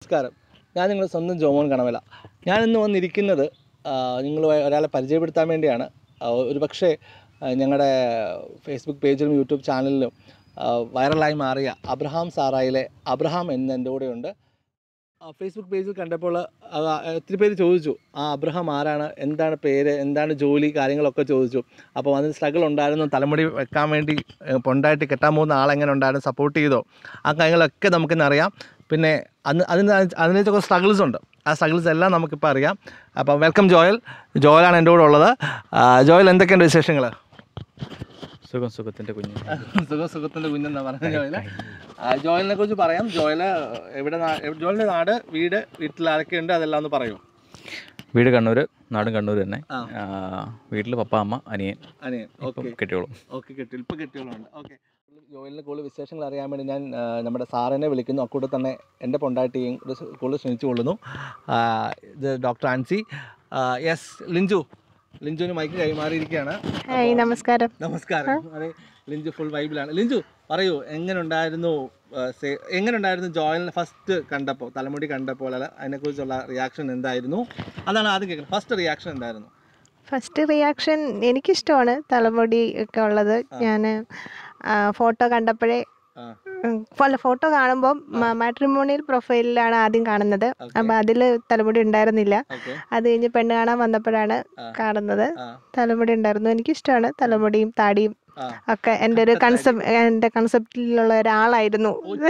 നമസ്കാരം ഞാൻ നിങ്ങളുടെ സ്വന്തം ജോമോൻ കണവല ഞാൻ ഇന്ന് വന്നിരിക്കുന്നത് നിങ്ങൾ ഒരാളെ പരിചയപ്പെടുത്താൻ വേണ്ടിയാണ് ആ, ഒരു പക്ഷേ ഞങ്ങളുടെ ഫേസ്ബുക്ക് പേജിലും യൂട്യൂബ് ചാനലിലും ആ, വൈറലായി മാറിയ അബ്രഹാം സാറായിലെ അബ്രഹാം എന്ന് എൻ്റെ കൂടെയുണ്ട് ആ, ഫേസ്ബുക്ക് പേജിൽ കണ്ടപ്പോൾ ആ, ഒത്തിരി പേര് ചോദിച്ചു ആ അബ്രഹാം ആരാണ് എന്താണ് പേര് എന്താണ് ജോലി കാര്യങ്ങളൊക്കെ ചോദിച്ചു അപ്പോൾ അതിന് സ്ട്രഗിൾ ഉണ്ടായിരുന്നു തലമുടി വെക്കാൻ വേണ്ടി ഏഹ്, പൊണ്ടായിട്ട് കെട്ടാൻ പോകുന്ന ആളെങ്ങനെ ഉണ്ടായിരുന്നു സപ്പോർട്ട് ചെയ്തോ ആ കാര്യങ്ങളൊക്കെ നമുക്കിന്ന് അറിയാം പിന്നെ അന്ന് അതിന് അതിനകത്തൊക്കെ സ്ട്രഗിൾസ് ഉണ്ട് ആ സ്ട്രഗിൾസ് എല്ലാം നമുക്കിപ്പോൾ അറിയാം അപ്പോൾ വെൽക്കം ജോയൽ ജോയലാണ് എൻ്റെ കൂടെ ഉള്ളത് ആ, ജോയൽ എന്തൊക്കെയുണ്ട് വിശേഷങ്ങൾ സുഖം സുഖത്തിന്റെ കുഞ്ഞ് സുഖ സുഖത്തിൻ്റെ കുഞ്ഞെന്നാ പറഞ്ഞ ജോയൽ ജോയലിനെ കുറിച്ച് പറയാം ജോയൽ എവിടെ നാ- ജോയലിൻ്റെ നാട് വീട് വീട്ടിൽ ആരൊക്കെയുണ്ട് അതെല്ലാം ഒന്ന് പറയൂ വീട് കണ്ണൂർ നാടും കണ്ണൂർ തന്നെ ആ. വീട്ടിൽ പപ്പ അമ്മ അനിയൻ അനിയൻ ഇപ്പം ഓക്കെ കെട്ടിയോളും ഓക്കെ കിട്ടി ഇപ്പം കിട്ടിയുള്ളതുണ്ട് ഓക്കെ ജോയിലിൻ്റെ കൂടുതൽ വിശേഷങ്ങൾ അറിയാൻ വേണ്ടി ഞാൻ ആ, നമ്മുടെ സാറിനെ വിളിക്കുന്നു അക്കൂടെ തന്നെ എൻ്റെ പൊണ്ടാട്ടിയും കൂടെ സ് കൂടുതൽ ക്ഷണിച്ചു കൊള്ളുന്നു ആ, ഇത് ഡോക്ടർ ആൻസി യെസ് ലിഞ്ചു ലിഞ്ചുവിന് മൈക്ക് കൈമാറിയിരിക്കുകയാണ് ഹായ് നമസ്കാരം നമസ്കാരം അതെ ലിഞ്ചു ഫുൾ വൈബിലാണ് ലിഞ്ചു പറയൂ എങ്ങനെ ഉണ്ടായിരുന്നു എങ്ങനെ ഉണ്ടായിരുന്നു ജോയലിനെ ഫസ്റ്റ് കണ്ടപ്പോൾ തലമുടി കണ്ടപ്പോൾ അല്ല അതിനെക്കുറിച്ചുള്ള റിയാക്ഷൻ എന്തായിരുന്നു അതാണ് ആദ്യം കേൾക്കുന്നത് ഫസ്റ്റ് റിയാക്ഷൻ എന്തായിരുന്നു ഫസ്റ്റ് റിയാക്ഷൻ എനിക്കിഷ്ടമാണ് തലമുടി ഒക്കെ ഉള്ളത് ഞാൻ ഫോട്ടോ കണ്ടപ്പോഴേ ആ. ഉം, അല്ല ഫോട്ടോ കാണുമ്പോൾ മാട്രിമോണിയൽ പ്രൊഫൈലിലാണ് ആദ്യം കാണുന്നത് ഓക്കെ അപ്പോൾ അതിൽ തലമുടി ഉണ്ടായിരുന്നില്ല ഓക്കെ അത് കഴിഞ്ഞ് പെണ്ണ് കാണാൻ വന്നപ്പോഴാണ് ആ. കാണുന്നത് ആ തലമുടി ഉണ്ടായിരുന്നു എനിക്കിഷ്ടമാണ് തലമുടിയും താടിയും ആ ഒക്കെ എൻ്റെ ഒരു കൺസെപ്റ്റ് എൻ്റെ കൺസെപ്റ്റിലുള്ള ഒരാളായിരുന്നു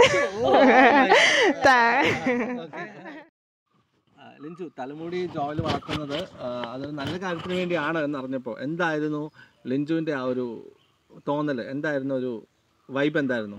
താ- Okay. ആ, ലിഞ്ചു തലമുടി ജോയിൽ വളർത്തുന്നത് ആ, അതൊരു നല്ല കാര്യത്തിന് വേണ്ടിയാണ് എന്ന് അറിഞ്ഞപ്പോൾ എന്തായിരുന്നു ലിഞ്ചുവിൻ്റെ ആ ഒരു തോന്നൽ എന്തായിരുന്നു ഒരു വൈബ് എന്തായിരുന്നു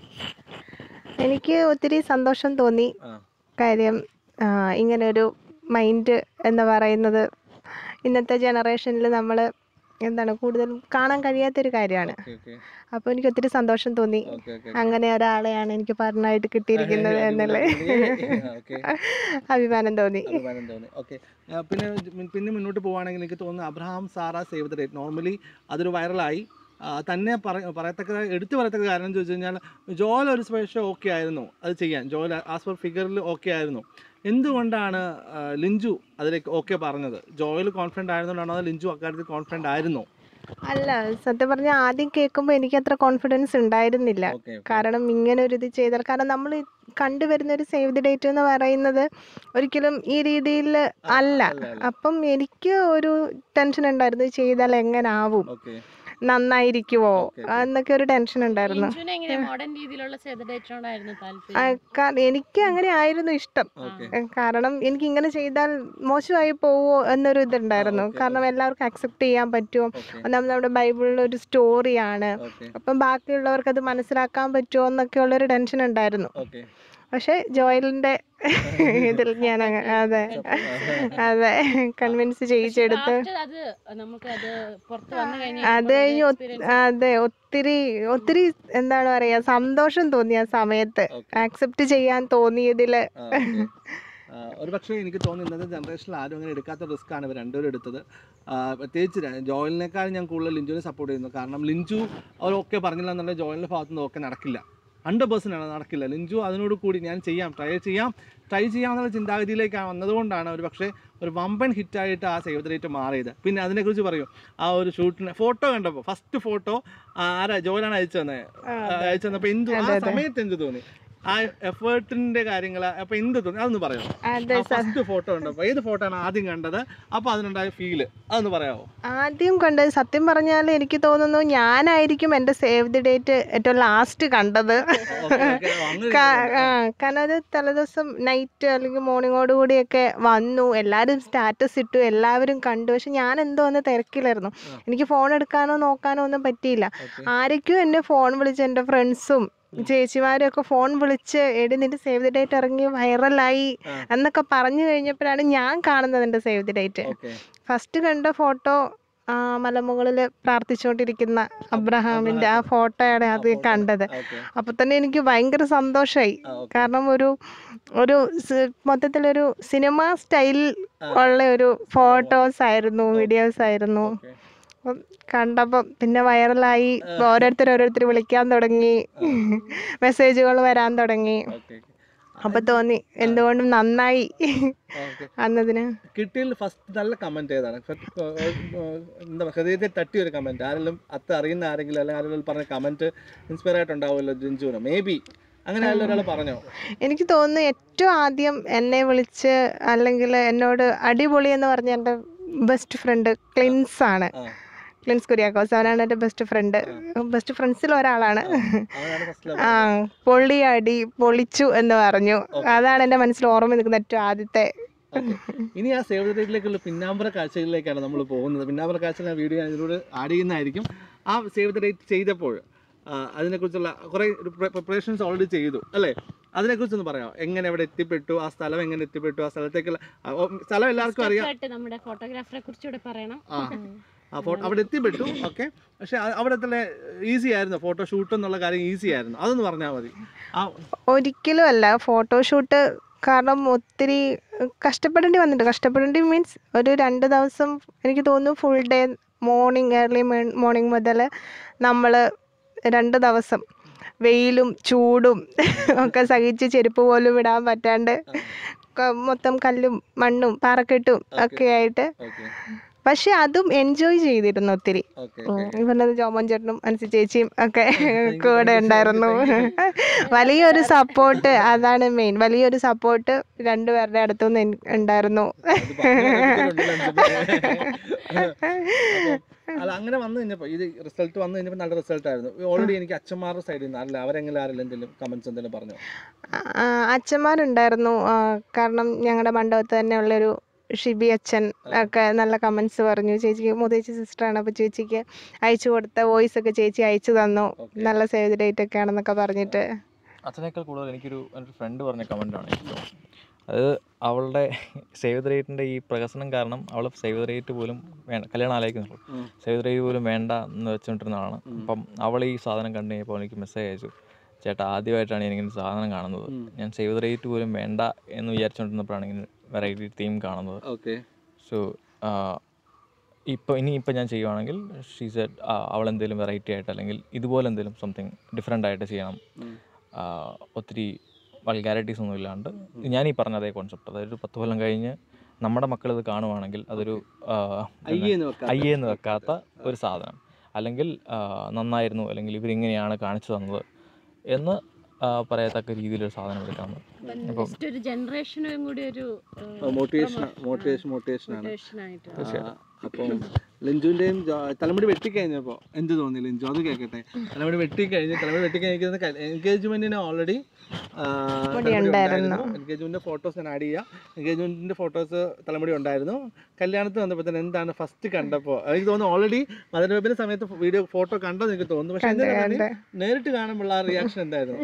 എനിക്ക് ഒത്തിരി സന്തോഷം തോന്നി ആ. കാര്യം ആ, ഇങ്ങനൊരു മൈൻഡ് എന്ന് പറയുന്നത് ഇന്നത്തെ ജനറേഷനിൽ നമ്മൾ എന്താണ് കൂടുതലും കാണാൻ കഴിയാത്തൊരു കാര്യമാണ് ഓക്കെ ഓക്കെ അപ്പോൾ എനിക്ക് ഒത്തിരി സന്തോഷം തോന്നി ഓക്കെ ഓക്കെ അങ്ങനെ ഒരാളെയാണ് എനിക്ക് പറഞ്ഞായിട്ട് കിട്ടിയിരിക്കുന്നത് എന്നുള്ള ഓക്കെ അഭിമാനം തോന്നി അഭിമാനം തോന്നി ഓക്കെ പിന്നെ മി- പിന്നെ മുന്നോട്ട് പോവുകയാണെങ്കിൽ എനിക്ക് തോന്നുന്നു Abraham Sara save the date normally അതൊരു വൈറലായി ആ, തന്നെ പറ പറയത്തക്ക എടുത്തു പറയത്തക്ക കാരണം ചോദിച്ചു കഴിഞ്ഞാൽ ജോൽ ഒരു സ്പെഷ്യൽ ഓക്കെ ആയിരുന്നു അത് ചെയ്യാൻ ജോൽ ആസ് പെർ ഫിഗറിൽ ഓക്കെ ആയിരുന്നു എന്തുകൊണ്ടാണ് ആ, ലിഞ്ചു അതിലേക്ക് ഓക്കെ പറഞ്ഞത് ജോയിൽ കോൺഫിഡൻ്റ് ആയിരുന്നുകൊണ്ടാണോ അതോ ലിഞ്ചു അക്കാര്യത്തിൽ കോൺഫിഡൻ്റ് ആയിരുന്നോ അല്ല സത്യം പറഞ്ഞാൽ ആദ്യം കേൾക്കുമ്പോൾ എനിക്ക് അത്ര കോൺഫിഡൻസ് ഉണ്ടായിരുന്നില്ല ഓക്കെ കാരണം ഇങ്ങനെ ഒരു ഇത് ചെയ്താൽ കാരണം നമ്മൾ കണ്ടുവരുന്ന ഒരു സേവ് ദി ഡേറ്റ് എന്ന് പറയുന്നത് ഒരിക്കലും ഈ രീതിയിൽ അല്ല അപ്പം എനിക്ക് ഒരു ടെൻഷൻ ഉണ്ടായിരുന്നു ഇത് ചെയ്താൽ എങ്ങനെ ആവും ഓക്കെ നന്നായിരിക്കുമോ ഓക്കെ എന്നൊക്കെ ഒരു ടെൻഷൻ ഉണ്ടായിരുന്നു ലിഞ്ചുവിന് എങ്ങനെ മോഡേൺ രീതിയിലുള്ള ചെയ്തിട്ടായിരുന്നു ആ, താല്പര്യം കാ- എനിക്ക് അങ്ങനെ ആയിരുന്നു ഇഷ്ടം ഓക്കെ ഏ, കാരണം എനിക്ക് ഇങ്ങനെ ചെയ്താൽ മോശമായി പോവോ എന്നൊരു ഇതുണ്ടായിരുന്നു ഓക്കെ, കാരണം എല്ലാവർക്കും അക്സെപ്റ്റ് ചെയ്യാൻ പറ്റുമോ ഓക്കെ ഒന്നാമത് നമ്മുടെ ബൈബിളിൽ ഒരു സ്റ്റോറിയാണ് ഓക്കെ അപ്പം ബാക്കിയുള്ളവർക്ക് അത് മനസ്സിലാക്കാൻ പറ്റുമോ എന്നൊക്കെ ഉള്ളൊരു ടെൻഷൻ ഉണ്ടായിരുന്നു ഓക്കെ പക്ഷെ ജോയലിന്റെ ഇതിൽ ഞാൻ അങ്ങ് അതെ അതെ കൺവിൻസ് ചെയ്യിച്ചെടുത്ത് After അത് നമുക്ക് അത് പുറത്ത് വന്നു അത് കഴിഞ്ഞ് ഒത്ത്- അതെ ഒത്തിരി ഒത്തിരി എന്താണ് പറയാ സന്തോഷം തോന്നി ആ സമയത്ത് ഓക്കെ ആക്സെപ്റ്റ് ചെയ്യാൻ തോന്നിയതില് ആ, okay. ആ, ഒരു പക്ഷേ എനിക്ക് തോന്നുന്നു ഇന്നത്തെ ജനറേഷനിൽ ആരും അങ്ങനെ എടുക്കാത്ത റിസ്ക് ആണ് ഇവർ രണ്ടുപേരും എടുത്തത് ആ, പ്രത്യേകിച്ച് ര- ജോയലിനേക്കാൾ ഞാൻ കൂടുതൽ ലിഞ്ചുവിനെ സപ്പോർട്ട് ചെയ്യുന്നു കാരണം ലിഞ്ചു അവർ ഓക്കെ പറഞ്ഞില്ല എന്നുണ്ടെങ്കിൽ ജോയലിൻ്റെ ഭാഗത്തു നിന്ന് ഓക്കെ നടക്കില്ല ഹൺഡ്രഡ് പെർസെൻ്റ് ആണ് നടക്കില്ല ലിഞ്ചു അതിനോട് കൂടി ഞാൻ ചെയ്യാം ട്രൈ ചെയ്യാം ട്രൈ ചെയ്യാമെന്നുള്ള ചിന്താഗതിയിലേക്കാണ് വന്നതുകൊണ്ടാണ് ഒരു പക്ഷേ ഒരു വമ്പൻ ഹിറ്റായിട്ട് ആ സേവ് ദ ഡേറ്റ് മാറിയത് പിന്നെ അതിനെക്കുറിച്ച് പറയും ആ ഒരു ഷൂട്ടിന് ഫോട്ടോ കണ്ടപ്പോൾ ഫസ്റ്റ് ഫോട്ടോ ആരാ ജോയിലാണ് അയച്ചു തന്നെ അയച്ചു തന്നപ്പോൾ എന്ത് ആ അതെ, അതെ. സമയത്ത് എന്ത് തോന്നി ആ എഫേർട്ടിന്റെ കാര്യങ്ങൾ അപ്പൊ എന്ത് തോന്നി അതൊന്ന് പറയാമോ അതെ സ- ഫസ്റ്റ് ഫോട്ടോ ഉണ്ടപ്പോ ഏത് ഫോട്ടോ ആണ് ആദ്യം കണ്ടത് അപ്പൊ അതിനുണ്ടായ ഫീല് അതൊന്ന് പറയാമോ ആദ്യം കണ്ടത് സത്യം പറഞ്ഞാൽ എനിക്ക് തോന്നുന്നു ഞാനായിരിക്കും എൻ്റെ സേവ് ദി ഡേറ്റ് ഏറ്റവും ലാസ്റ്റ് കണ്ടത് കാ- ആ, കാരണം അത് തലേദിവസം നൈറ്റ് അല്ലെങ്കിൽ മോർണിംഗോട് കൂടിയൊക്കെ വന്നു എല്ലാവരും സ്റ്റാറ്റസ് ഇട്ടു എല്ലാവരും കണ്ടു പക്ഷെ ഞാൻ എന്തോ ഒന്ന് തിരക്കിലായിരുന്നു ആ. എനിക്ക് ഫോൺ എടുക്കാനോ നോക്കാനോ ഒന്നും പറ്റിയില്ല ആരൊക്കെയോ എന്നെ ഫോൺ വിളിച്ച് എൻ്റെ ഫ്രണ്ട്സും ചേച്ചിമാരും ഒക്കെ ഫോൺ വിളിച്ച് എടി നിന്റെ സേവ് ദി ഡേറ്റ് ഇറങ്ങി വൈറലായി ആ. എന്നൊക്കെ പറഞ്ഞു കഴിഞ്ഞപ്പോഴാണ് ഞാൻ കാണുന്നത് എൻ്റെ save the date okay first കണ്ട ഫോട്ടോ മലമുകളിൽ പ്രാർത്ഥിച്ചുകൊണ്ടിരിക്കുന്ന അബ്രഹാമിൻ്റെ ആ ഫോട്ടോയാണ് അത് കണ്ടത് ഓക്കെ അപ്പോൾ തന്നെ എനിക്ക് ഭയങ്കര സന്തോഷമായി കാരണം ഒരു ഒരു സ്- മൊത്തത്തിലൊരു സിനിമ സ്റ്റൈൽ ഉള്ള ഒരു ഫോട്ടോസ് ആയിരുന്നു വീഡിയോസ് ആയിരുന്നു ഓക്കെ അപ്പം കണ്ടപ്പം പിന്നെ വൈറലായി ഓരോരുത്തർ ഓരോരുത്തർ വിളിക്കാൻ തുടങ്ങി മെസ്സേജുകൾ വരാൻ തുടങ്ങി ഓക്കെ അപ്പം തോന്നി എന്തുകൊണ്ടും നന്നായി ഓക്കെ അന്നതിന് കിട്ടിയതിൽ ഫസ്റ്റ് നല്ല കമന്റ് ഏതാണ് ഫ- ഏർ ഏർ എന്താ പറയുക ഹൃദയത്തെ തട്ടിയ ഒരു കമന്റ് ആരെങ്കിലും അത്ത് അറിയുന്ന ആരെങ്കിലും അല്ലെങ്കിൽ ആരെങ്കിലും പറഞ്ഞ കമന്റ് ഇൻസ്പയർ ആയിട്ടുണ്ടാവുമല്ലോ ജിഞ്ചുവിന് മേ ബി അങ്ങനെ ആരെങ്കിലും ഒരാൾ പറഞ്ഞോ എനിക്ക് തോന്നുന്നു ഏറ്റവും ആദ്യം എന്നെ വിളിച്ച് അല്ലെങ്കിൽ എന്നോട് അടിപൊളി എന്ന് പറഞ്ഞ എൻ്റെ ബെസ്റ്റ് ഫ്രണ്ട് ക്ലിൻസ് ആണ് ആ ക്ലിൻസ് കുര്യാക്കോസ് അവനാണ് എൻ്റെ ബെസ്റ്റ് ഫ്രണ്ട് ബെസ്റ്റ് ഫ്രണ്ട്സിൽ ഒരാളാണ് അവനാണ് ഫസ്റ്റ് ആ പൊള്ളി അടി പൊളിച്ചു എന്ന് പറഞ്ഞു അതാണ് എൻ്റെ മനസ്സിൽ ഓർമ്മ നിൽക്കുന്ന ഏറ്റവും ആദ്യത്തെ ഇനി ആ സേവ് ദ ഡേറ്റിലേക്കുള്ള പിന്നാമ്പറ കാഴ്ചകളിലേക്കാണ് നമ്മൾ പോകുന്നത് പിന്നാമ്പറ കാഴ്ച ഞാൻ വീഡിയോ ഞാൻ ഇതിലൂടെ ആഡ് ചെയ്യുന്നതായിരിക്കും ആ സേവ് ദ ഡേറ്റ് ചെയ്തപ്പോൾ ആ, അതിനെക്കുറിച്ചുള്ള കുറേ പ്രിപ്പറേഷൻസ് ഓൾറെഡി ചെയ്തു അല്ലേ അതിനെക്കുറിച്ചൊന്ന് പറയാം എങ്ങനെ അവിടെ എത്തിപ്പെട്ടു ആ സ്ഥലം എങ്ങനെ എത്തിപ്പെട്ടു ആ സ്ഥലത്തേക്കുള്ള ആ, ഓ, സ്ഥലം എല്ലാവർക്കും അറിയാം ആയിട്ട് നമ്മുടെ ഫോട്ടോഗ്രാഫറെ കുറിച്ച് ഇവിടെ പറയണം ആ അപ്പോൾ അവിടെ എത്തിപ്പെട്ടു ഓക്കെ പക്ഷെ അവിടെ തന്നെ ഈസി ആയിരുന്നു ഫോട്ടോ ഷൂട്ട് എന്നുള്ള കാര്യം ഈസി ആയിരുന്നു അതൊന്ന് പറഞ്ഞാൽ മതി ആ ഒരിക്കലും അല്ല ഫോട്ടോഷൂട്ട് കാരണം ഒത്തിരി കഷ്ടപ്പെടേണ്ടി വന്നിട്ടുണ്ട് കഷ്ടപ്പെടേണ്ടി മീൻസ് ഒരു രണ്ട് ദിവസം എനിക്ക് തോന്നുന്നു full day morning early morning മുതൽ നമ്മൾ രണ്ട് ദിവസം വെയിലും ചൂടും ഒക്കെ സഹിച്ച് ചെരുപ്പ് പോലും ഇടാൻ പറ്റാണ്ട് ക- മൊത്തം കല്ലും മണ്ണും പാറക്കെട്ടും ഒക്കെ ആയിട്ട് ഓക്കെ പക്ഷെ അതും എൻജോയ് ചെയ്തിരുന്നു ഒത്തിരി ഓക്കെ ഈ പറഞ്ഞത് ജോമോൻ ചേട്ടനും അൻസി ചേച്ചിയും ഒക്കെ കൂടെ ഉണ്ടായിരുന്നു വലിയൊരു സപ്പോർട്ട് അതാണ് മെയിൻ വലിയൊരു സപ്പോർട്ട് രണ്ടുപേരുടെ അടുത്തുനിന്ന് എൻ- ഉണ്ടായിരുന്നു അല്ല അങ്ങനെ വന്നു കഴിഞ്ഞപ്പോൾ ഇത് റിസൾട്ട് വന്നു കഴിഞ്ഞപ്പോൾ നല്ല റിസൾട്ട് ആയിരുന്നു ഓൾറെഡി എനിക്ക് അച്ഛന്മാരുടെ സൈഡിൽ നിന്ന് അല്ല അവരെങ്ങനെ ആരെങ്കിലും എന്തെങ്കിലും കമന്റ്സ് എന്തെങ്കിലും പറഞ്ഞോ ആ, അച്ഛന്മാരുണ്ടായിരുന്നു ആ, കാരണം ഞങ്ങളുടെ മണ്ഡപത്ത് തന്നെ ഉള്ളൊരു ഷിബി അച്ഛൻ ഒക്കെ നല്ല കമൻസ് പറഞ്ഞു ചേച്ചിക്ക് മുതേച്ചി സിസ്റ്ററാണ് അപ്പോൾ ചേച്ചിക്ക് അയച്ചു കൊടുത്ത വോയിസ് ഒക്കെ ചേച്ചി അയച്ചു തന്നു Okay. നല്ല സേവ് ഡേറ്റ് ഒക്കെ ആണെന്നൊക്കെ പറഞ്ഞിട്ട് അച്ഛനേക്കാൾ കൂടുതൽ എനിക്കൊരു എൻ്റെ ഫ്രണ്ട് പറഞ്ഞ കമൻറ്റാണ് ഇഷ്ടം അത് അവളുടെ സേവ് ദ റേറ്റിൻ്റെ ഈ പ്രഹസനം കാരണം അവൾ സേവ് ദ റേറ്റ് പോലും വേണ്ട കല്യാണം ആലോചിക്കുന്നുള്ളൂ ഉം. സേവ് ദ റേറ്റ് പോലും വേണ്ട എന്ന് വെച്ചുകൊണ്ടിരുന്ന ആളാണ് ഉം. അപ്പം അവൾ ഈ സാധനം കണ്ടു കഴിഞ്ഞപ്പോൾ എനിക്ക് മെസ്സേജ് അയച്ചു ചേട്ടാ ആദ്യമായിട്ടാണ് ഞാനിങ്ങനെ ഒരു സാധനം കാണുന്നത് ഉം. ഞാൻ സേവ് ദ റേറ്റ് പോലും വേണ്ട എന്ന് വിചാരിച്ചുകൊണ്ടിരുന്നപ്പോഴാണ് ഇങ്ങനെ വെറൈറ്റി തീം കാണുന്നത് ഓക്കെ സോ ഇപ്പോൾ ഇനി ഇപ്പം ഞാൻ ചെയ്യുവാണെങ്കിൽ ഷീ സെഡ് അവൾ എന്തെങ്കിലും വെറൈറ്റി ആയിട്ട് അല്ലെങ്കിൽ ഇതുപോലെ എന്തെങ്കിലും സംതിങ് ഡിഫറെൻ്റ് ആയിട്ട് ചെയ്യണം ആ, ഒത്തിരി വൾഗാരിറ്റീസ് ഒന്നും ഇല്ലാണ്ട് ഞാൻ ഈ പറഞ്ഞ അതേ കോൺസെപ്റ്റ് അതായത് ഒരു പത്ത് കൊല്ലം കഴിഞ്ഞ് നമ്മുടെ മക്കൾ ഇത് കാണുവാണെങ്കിൽ അതൊരു ആ, അയ്യെന്ന് വെക്കാം അയ്യെന്ന് വെക്കാത്ത ഒരു സാധനം അല്ലെങ്കിൽ ആ, നന്നായിരുന്നു അല്ലെങ്കിൽ ഇവരിങ്ങനെയാണ് കാണിച്ചു തന്നത് എന്ന് ആ, പറയത്തക്ക രീതിയിലൊരു സാധനം എടുക്കാമെന്ന് അപ്പം ജസ്റ്റ് ഒരു ജനറേഷനും കൂടി ഒരു മോട്ടിവേഷൻ മോട്ടിവേഷൻ മോട്ടിവേഷൻ ആണ് മോട്ടിവേഷൻ ആയിട്ട് ആ, അപ്പം ലിഞ്ചുവിന്റെയും ജോ- തലമുടി വെട്ടിക്കഴിഞ്ഞപ്പോ എന്ത് തോന്നി ലിഞ്ചു അത് കേൾക്കട്ടെ തലമുടി വെട്ടിക്കഴിഞ്ഞ് തലമുടി വെട്ടിക്കഴിഞ്ഞിരിക്കുന്ന എൻഗേജ്മെന്റിന് ഓൾറെഡി മുടി ഉണ്ടായിരുന്നു. എൻഗേജ്മെന്റിന്റെ ഫോട്ടോസ് ഞാൻ ആഡ് ചെയ്യാം എൻഗേജ്മെന്റിന്റെ ഫോട്ടോസ് തലമുടി ഉണ്ടായിരുന്നു കല്യാണത്തിന് വന്നപ്പോൾ തന്നെ എന്താണ് ഫസ്റ്റ് കണ്ടപ്പോൾ എനിക്ക് തോന്നുന്നു ഓൾറെഡി മദനവെബിന്റെ സമയത്ത് വീഡിയോ ഫോട്ടോ കണ്ടോ എനിക്ക് തോന്നുന്നു പക്ഷെ കണ്ട് എന്തിനാണ് കണ്ട് നേരിട്ട് കാണുമ്പോൾ ആ റിയാക്ഷൻ എന്തായിരുന്നു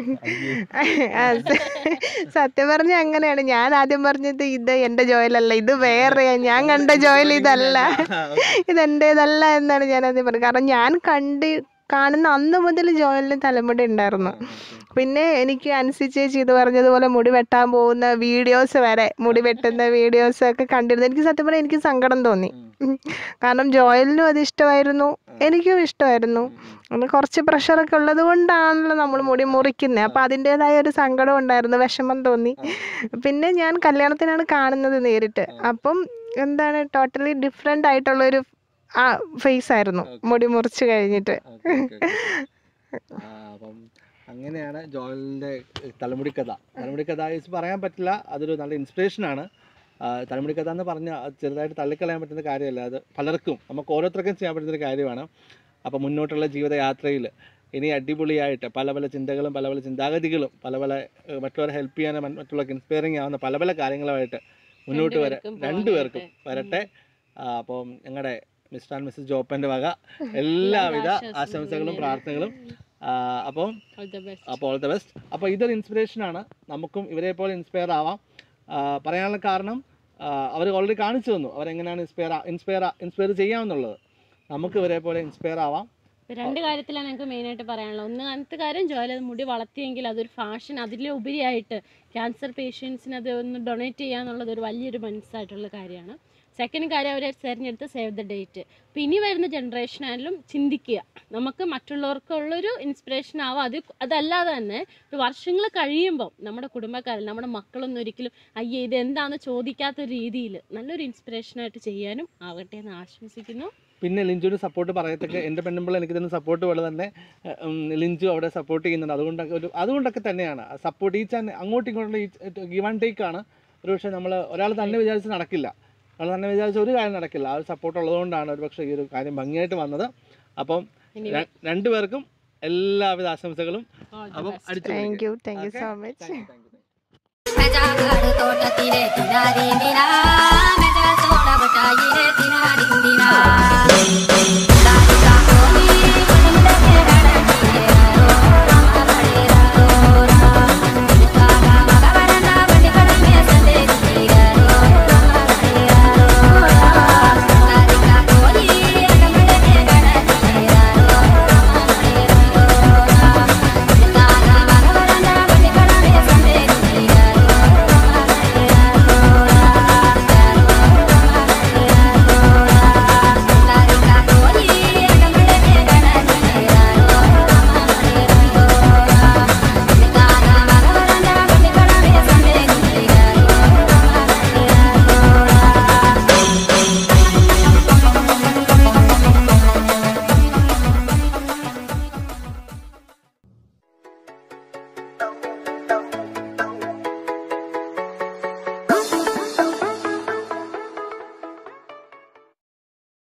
ആ, സ- സത്യം പറഞ്ഞ അങ്ങനെയാണ് ഞാൻ ആദ്യം പറഞ്ഞത് ഇത് എന്റെ ജോയലല്ല ഇത് വേറെയാ ഞാൻ കണ്ട ജോയൽ ഇതല്ല ഇതെന്റേതല്ല എന്നാണ് ഞാൻ ആദ്യം പറഞ്ഞത് കാരണം ഞാൻ കണ്ട് കാണുന്ന അന്ന് മുതൽ ജോയലിന് തലമുടി ഉണ്ടായിരുന്നു പിന്നെ എനിക്ക് അനുസരിച്ച് ഇത് പറഞ്ഞതുപോലെ മുടി വെട്ടാൻ പോകുന്ന വീഡിയോസ് വരെ മുടി വെട്ടുന്ന വീഡിയോസ് ഒക്കെ കണ്ടിരുന്നു എനിക്ക് സത്യം പറഞ്ഞാൽ എനിക്ക് സങ്കടം തോന്നി ഉം. കാരണം ജോയലിനും അത് ഇഷ്ടമായിരുന്നു എനിക്കും ഇഷ്ടമായിരുന്നു അങ്ങനെ കുറച്ച് പ്രഷറൊക്കെ ഉള്ളത് കൊണ്ടാണല്ലോ നമ്മൾ മുടി മുറിക്കുന്നത് അപ്പം അതിൻ്റെതായ ഒരു സങ്കടം ഉണ്ടായിരുന്നു വിഷമം തോന്നി പിന്നെ ഞാൻ കല്യാണത്തിനാണ് കാണുന്നത് നേരിട്ട് അപ്പം എന്താണ് ടോട്ടലി ഡിഫറെൻ്റ് ആയിട്ടുള്ളൊരു ആ ഫേസ് ആയിരുന്നു മുടി മുറിച്ച് കഴിഞ്ഞിട്ട് ഓക്കേ, ഓക്കേ, ഓക്കേ. ആ, അപ്പം അങ്ങനെയാണ് ജോയലിന്റെ തലമുടി കഥ തലമുടി കഥ is പറയാൻ പറ്റില്ല അതൊരു നല്ല ഇൻസ്പിറേഷൻ ആണ് ആ, തലമുടി കഥ എന്ന് പറഞ്ഞാൽ അത് ചെറുതായിട്ട് തള്ളിക്കളയാൻ പറ്റുന്ന കാര്യമല്ല അത് പലർക്കും നമുക്ക് ഓരോരുത്തർക്കും ചെയ്യാൻ പറ്റുന്ന ഒരു കാര്യമാണ് അപ്പോൾ മുന്നോട്ടുള്ള ജീവിതയാത്രയിൽ ഇനി അടിപൊളിയായിട്ട് പല പല ചിന്തകളും പല പല ചിന്താഗതികളും പല പല ഏഹ്, മറ്റുള്ളവരെ ഹെൽപ്പ് ചെയ്യാനും മ- മറ്റുള്ളവർക്ക് ഇൻസ്പയറിങ് ആവുന്ന പല പല കാര്യങ്ങളുമായിട്ട് മുന്നോട്ട് വരെ രണ്ടുപേർക്കും രണ്ടുപേർക്കും പോകാനായിട്ട്. വരട്ടെ ആ, അപ്പം ഞങ്ങളുടെ മിസ്റ്റർ ആൻഡ് മിസ്സസ് ജോപ്പൻ്റെ വക എല്ലാവിധ ആശംസകളും ആശംസകളും നേരുന്നു. പ്രാർത്ഥനകളും ആ, അപ്പം All the best. അപ്പോൾ ഓൾ ദ ബെസ്റ്റ് അപ്പോൾ ഇതൊരു ഇൻസ്പിറേഷനാണ് നമുക്കും ഇവരെ പോലെ ഇൻസ്പയർ ആവാം ആ, പറയാനുള്ള കാരണം അവർ ഓൾറെഡി കാണിച്ചു തന്നു അവരെങ്ങനെയാണ് ഇൻസ്പയർ ഇൻസ്പയർ ഇൻസ്പയർ ചെയ്യാമെന്നുള്ളത് നമുക്ക് ഇവരെ പോലെ ഇൻസ്പയർ ആവാം ഇപ്പൊ രണ്ട് കാര്യത്തിലാണ് ഞങ്ങൾക്ക് മെയിനായിട്ട് പറയാനുള്ളത് ഒന്നാമത്തെ കാര്യം ജോലി അത് മുടി വളർത്തിയെങ്കിൽ അതൊരു ഫാഷൻ അതിലെ ഉപരിയായിട്ട് ക്യാൻസർ പേഷ്യൻസിന് അത് ഒന്ന് ഡൊണേറ്റ് ചെയ്യുക എന്നുള്ളത് ഒരു വലിയൊരു മനസ്സായിട്ടുള്ള കാര്യമാണ് സെക്കൻഡ് കാര്യം അവർ തിരഞ്ഞെടുത്ത് സേവ് ദ ഡേറ്റ് അപ്പം ഇനി വരുന്ന ജനറേഷനായാലും ചിന്തിക്കുക നമുക്ക് മറ്റുള്ളവർക്കുള്ളൊരു ഇൻസ്പിറേഷൻ ആവാം അത് അതല്ലാതെ തന്നെ ഒരു വർഷങ്ങൾ കഴിയുമ്പം നമ്മുടെ കുടുംബക്കാരിൽ നമ്മുടെ മക്കളൊന്നും ഒരിക്കലും അയ്യേ ഇത് എന്താണെന്ന് ചോദിക്കാത്ത രീതിയിൽ നല്ലൊരു ഇൻസ്പിറേഷനായിട്ട് ചെയ്യാനും ആവട്ടെ എന്ന് ആശംസിക്കുന്നു പിന്നെ ലിഞ്ചുവിന് സപ്പോർട്ട് പറയത്തൊക്കെ എൻ്റെ പെണ്ണുമ്പോൾ എനിക്ക് തന്നെ സപ്പോർട്ട് പോലെ തന്നെ ഉം, ലിഞ്ചു അവിടെ സപ്പോർട്ട് ചെയ്യുന്നുണ്ട് അതുകൊണ്ടൊക്കെ ഒരു അതുകൊണ്ടൊക്കെ തന്നെയാണ് സപ്പോർട്ട് ഈ ചാൻ അങ്ങോട്ടും ഇങ്ങോട്ടും ഈ ഗിവ് ആൻഡ് ടേക്ക് ആണ് ഒരു പക്ഷേ നമ്മൾ ഒരാൾ തന്നെ വിചാരിച്ച് നടക്കില്ല ഒരാൾ തന്നെ വിചാരിച്ച ഒരു കാര്യം നടക്കില്ല ആ ഒരു സപ്പോർട്ട് ഉള്ളതുകൊണ്ടാണ് ഒരു പക്ഷേ ഈ ഒരു കാര്യം ഭംഗിയായിട്ട് വന്നത് അപ്പം ഇനി ര- രണ്ടുപേർക്കും എല്ലാവിധ ആശംസകളും അപ്പം അടിച്ചു thank you thank you Okay. So much thank U